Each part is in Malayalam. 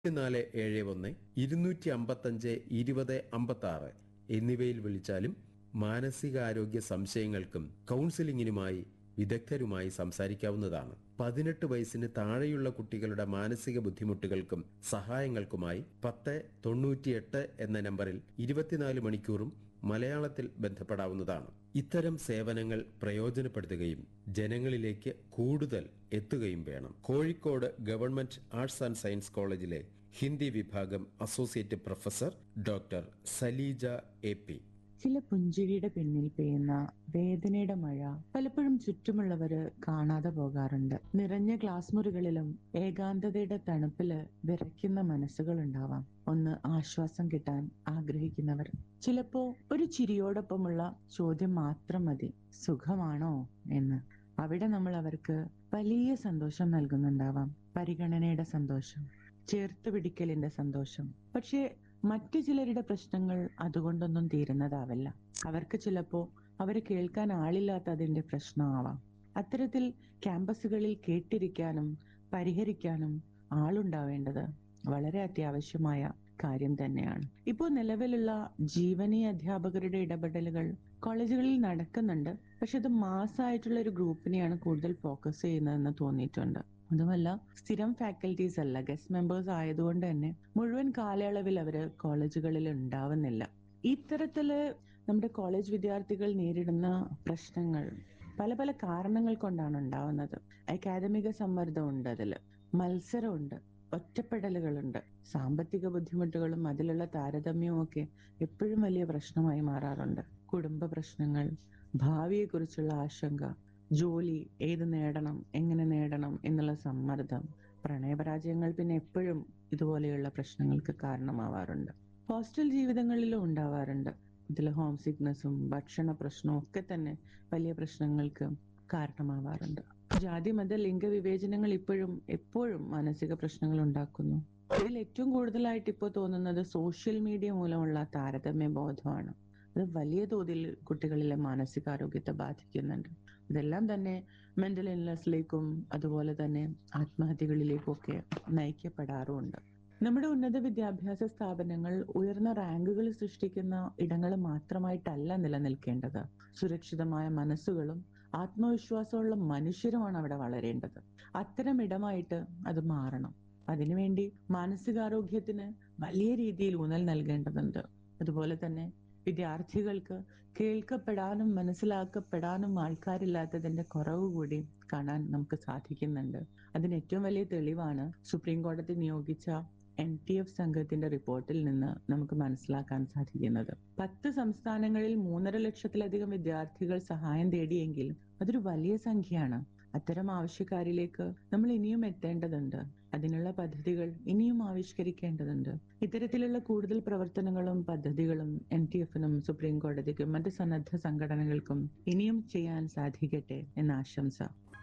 നാല് ഏഴ് ഒന്ന് ഇരുന്നൂറ്റി അമ്പത്തഞ്ച് ഇരുപത് അമ്പത്തി ആറ് എന്നിവയിൽ വിളിച്ചാലും മാനസികാരോഗ്യ സംശയങ്ങൾക്കും കൗൺസിലിംഗിനുമായി വിദഗ്ധരുമായി സംസാരിക്കാവുന്നതാണ് പതിനെട്ട് വയസ്സിന് താഴെയുള്ള കുട്ടികളുടെ മാനസിക ബുദ്ധിമുട്ടുകൾക്കും സഹായങ്ങൾക്കുമായി പത്ത് തൊണ്ണൂറ്റിയെട്ട് എന്ന നമ്പറിൽ ഇരുപത്തിനാല് മണിക്കൂറും മലയാളത്തിൽ ബന്ധപ്പെടാവുന്നതാണ് ഇത്തരം സേവനങ്ങൾ പ്രയോജനപ്പെടുത്തുകയും ജനങ്ങളിലേക്ക് കൂടുതൽ എത്തുകയും വേണം Kozhikode government arts and science കോളേജിലെ ഹിന്ദി വിഭാഗം associate professor doctor Saleeja A P ചില പുഞ്ചിരിയുടെ പിന്നിൽ പെയ്യുന്ന വേദനയുടെ മഴ പലപ്പോഴും ചുറ്റുമുള്ളവര് കാണാതെ പോകാറുണ്ട് നിറഞ്ഞ ക്ലാസ് മുറികളിലും ഏകാന്തതയുടെ തണുപ്പില് വിറയ്ക്കുന്ന മനസ്സുകൾ ഉണ്ടാവാം ഒന്ന് ആശ്വാസം കിട്ടാൻ ആഗ്രഹിക്കുന്നവർ ചിലപ്പോ ഒരു ചിരിയോടൊപ്പമുള്ള ചോദ്യം മാത്രം മതി സുഖമാണോ എന്ന് അവിടെ നമ്മൾ അവർക്ക് വലിയ സന്തോഷം നൽകുന്നുണ്ടാവാം പരിഗണനയുടെ സന്തോഷം ചേർത്ത് പിടിക്കലിന്റെ സന്തോഷം പക്ഷേ മറ്റു ചിലരുടെ പ്രശ്നങ്ങൾ അതുകൊണ്ടൊന്നും തീരുന്നതാവില്ല അവർക്ക് ചിലപ്പോ അവരെ കേൾക്കാൻ ആളില്ലാത്തതിന്റെ പ്രശ്നമാവാം അത്തരത്തിൽ ക്യാമ്പസുകളിൽ കേട്ടിരിക്കാനും പരിഹരിക്കാനും ആളുണ്ടാവേണ്ടത് വളരെ അത്യാവശ്യമായ കാര്യം തന്നെയാണ് ഇപ്പോൾ നിലവിലുള്ള ജീവനീ അധ്യാപകരുടെ ഇടപെടലുകൾ കോളേജുകളിൽ നടക്കുന്നുണ്ട് പക്ഷെ അത് മാസമായിട്ടുള്ള ഒരു ഗ്രൂപ്പിനെയാണ് കൂടുതൽ ഫോക്കസ് ചെയ്യുന്നതെന്ന് തോന്നിയിട്ടുണ്ട് അതുമല്ല സ്ഥിരം ഫാക്കൽറ്റീസ് അല്ല ഗസ്റ്റ് മെമ്പേഴ്സ് ആയതുകൊണ്ട് തന്നെ മുഴുവൻ കാലയളവിൽ അവര് കോളേജുകളിൽ ഉണ്ടാവുന്നില്ല ഇത്തരത്തില് നമ്മുടെ കോളേജ് വിദ്യാർത്ഥികൾ നേരിടുന്ന പ്രശ്നങ്ങൾ പല പല കാരണങ്ങൾ കൊണ്ടാണ് ഉണ്ടാവുന്നത് അക്കാദമിക സമ്മർദ്ദം ഉണ്ട് അതില് മത്സരമുണ്ട് ഒറ്റപ്പെടലുകളുണ്ട് സാമ്പത്തിക ബുദ്ധിമുട്ടുകളും അതിലുള്ള താരതമ്യവും ഒക്കെ എപ്പോഴും വലിയ പ്രശ്നമായി മാറാറുണ്ട് കുടുംബ പ്രശ്നങ്ങൾ ഭാവിയെക്കുറിച്ചുള്ള ആശങ്ക ജോലി ഏത് നേടണം എങ്ങനെ നേടണം എന്നുള്ള സമ്മർദ്ദം പ്രണയപരാജയങ്ങൾ പിന്നെ എപ്പോഴും ഇതുപോലെയുള്ള പ്രശ്നങ്ങൾക്ക് കാരണമാവാറുണ്ട് ഹോസ്റ്റൽ ജീവിതങ്ങളിലും ഉണ്ടാവാറുണ്ട് ഇതിൽ ഹോം സിക്നസും ഭക്ഷണ പ്രശ്നവും ഒക്കെ തന്നെ വലിയ പ്രശ്നങ്ങൾക്ക് കാരണമാവാറുണ്ട് ജാതി മത ലിംഗ വിവേചനങ്ങൾ ഇപ്പോഴും എപ്പോഴും മാനസിക പ്രശ്നങ്ങൾ ഉണ്ടാക്കുന്നു ഇതിൽ ഏറ്റവും കൂടുതലായിട്ട് ഇപ്പോൾ തോന്നുന്നത് സോഷ്യൽ മീഡിയ മൂലമുള്ള താരതമ്യ ബോധമാണ് അത് വലിയ തോതിൽ കുട്ടികളിലെ മാനസികാരോഗ്യത്തെ ബാധിക്കുന്നുണ്ട് ഇതെല്ലാം തന്നെ മെന്റൽ ഇൽനെസ്സിലേക്കും അതുപോലെ തന്നെ ആത്മഹത്യകളിലേക്കും ഒക്കെ നയിക്കപ്പെടാറുമുണ്ട് നമ്മുടെ ഉന്നത വിദ്യാഭ്യാസ സ്ഥാപനങ്ങൾ ഉയർന്ന റാങ്കുകൾ സൃഷ്ടിക്കുന്ന ഇടങ്ങൾ മാത്രമായിട്ടല്ല നിലനിൽക്കേണ്ടത് സുരക്ഷിതമായ മനസ്സുകളും ആത്മവിശ്വാസമുള്ള മനുഷ്യരുമാണ് അവിടെ വളരേണ്ടത് അത്തരം ഇടമായിട്ട് അത് മാറണം അതിനുവേണ്ടി മാനസികാരോഗ്യത്തിന് വലിയ രീതിയിൽ ഊന്നൽ നൽകേണ്ടതുണ്ട് അതുപോലെ തന്നെ വിദ്യാർത്ഥികൾക്ക് കേൾക്കപ്പെടാനും മനസ്സിലാക്കപ്പെടാനും ആൾക്കാരില്ലാത്തതിന്റെ കുറവ് കൂടി കാണാൻ നമുക്ക് സാധിക്കുന്നുണ്ട് അതിന് ഏറ്റവും വലിയ തെളിവാണ് സുപ്രീം കോടതി നിയോഗിച്ച എൻ ടി എഫ് സംഘത്തിന്റെ റിപ്പോർട്ടിൽ നിന്ന് നമുക്ക് മനസ്സിലാക്കാൻ സാധിക്കുന്നത് പത്ത് സംസ്ഥാനങ്ങളിൽ മൂന്നര ലക്ഷത്തിലധികം വിദ്യാർത്ഥികൾ സഹായം തേടിയെങ്കിൽ അതൊരു വലിയ സംഖ്യയാണ് അത്തരം ആവശ്യക്കാരിലേക്ക് നമ്മൾ ഇനിയും എത്തേണ്ടതുണ്ട് അതിനുള്ള പദ്ധതികൾ ഇനിയും ആവിഷ്കരിക്കേണ്ടതുണ്ട് ഇത്തരത്തിലുള്ള കൂടുതൽ പ്രവർത്തനങ്ങളും പദ്ധതികളും എൻ ടി എഫിനും സുപ്രീം കോടതിക്കും മറ്റ് സന്നദ്ധ സംഘടനകൾക്കും ഇനിയും ചെയ്യാൻ സാധിക്കട്ടെ എന്ന ആശംസ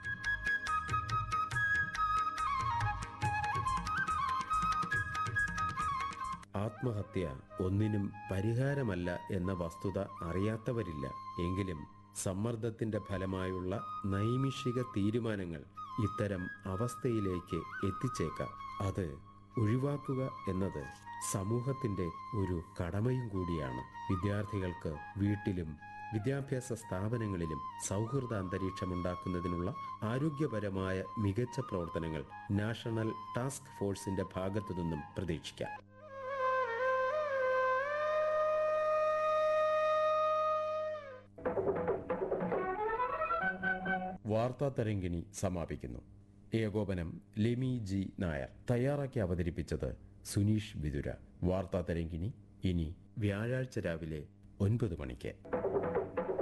ആത്മഹത്യ ഒന്നിനും പരിഹാരമല്ല എന്ന വസ്തുത അറിയാത്തവരില്ല എങ്കിലും സമ്മർദ്ദത്തിന്റെ ഫലമായുള്ള നൈമിഷിക തീരുമാനങ്ങൾ ഇത്തരം അവസ്ഥയിലേക്ക് എത്തിച്ചേക്കാം അത് ഒഴിവാക്കുക എന്നത് സമൂഹത്തിന്റെ ഒരു കടമയും കൂടിയാണ് വിദ്യാർത്ഥികൾക്ക് വീട്ടിലും വിദ്യാഭ്യാസ സ്ഥാപനങ്ങളിലും സൗഹൃദ അന്തരീക്ഷമുണ്ടാക്കുന്നതിനുള്ള ആരോഗ്യപരമായ മികച്ച പ്രവർത്തനങ്ങൾ നാഷണൽ ടാസ്ക് ഫോഴ്സിന്റെ ഭാഗത്തു നിന്നും പ്രതീക്ഷിക്കാം വാർത്താ തരംഗിണി സമാപിക്കുന്നു ഏകോപനം ലെമി ജി നായർ തയ്യാറാക്കി അവതരിപ്പിച്ചത് സുനീഷ് വിതുര വാർത്താ തരംഗിണി ഇനി വ്യാഴാഴ്ച രാവിലെ ഒൻപത് മണിക്ക്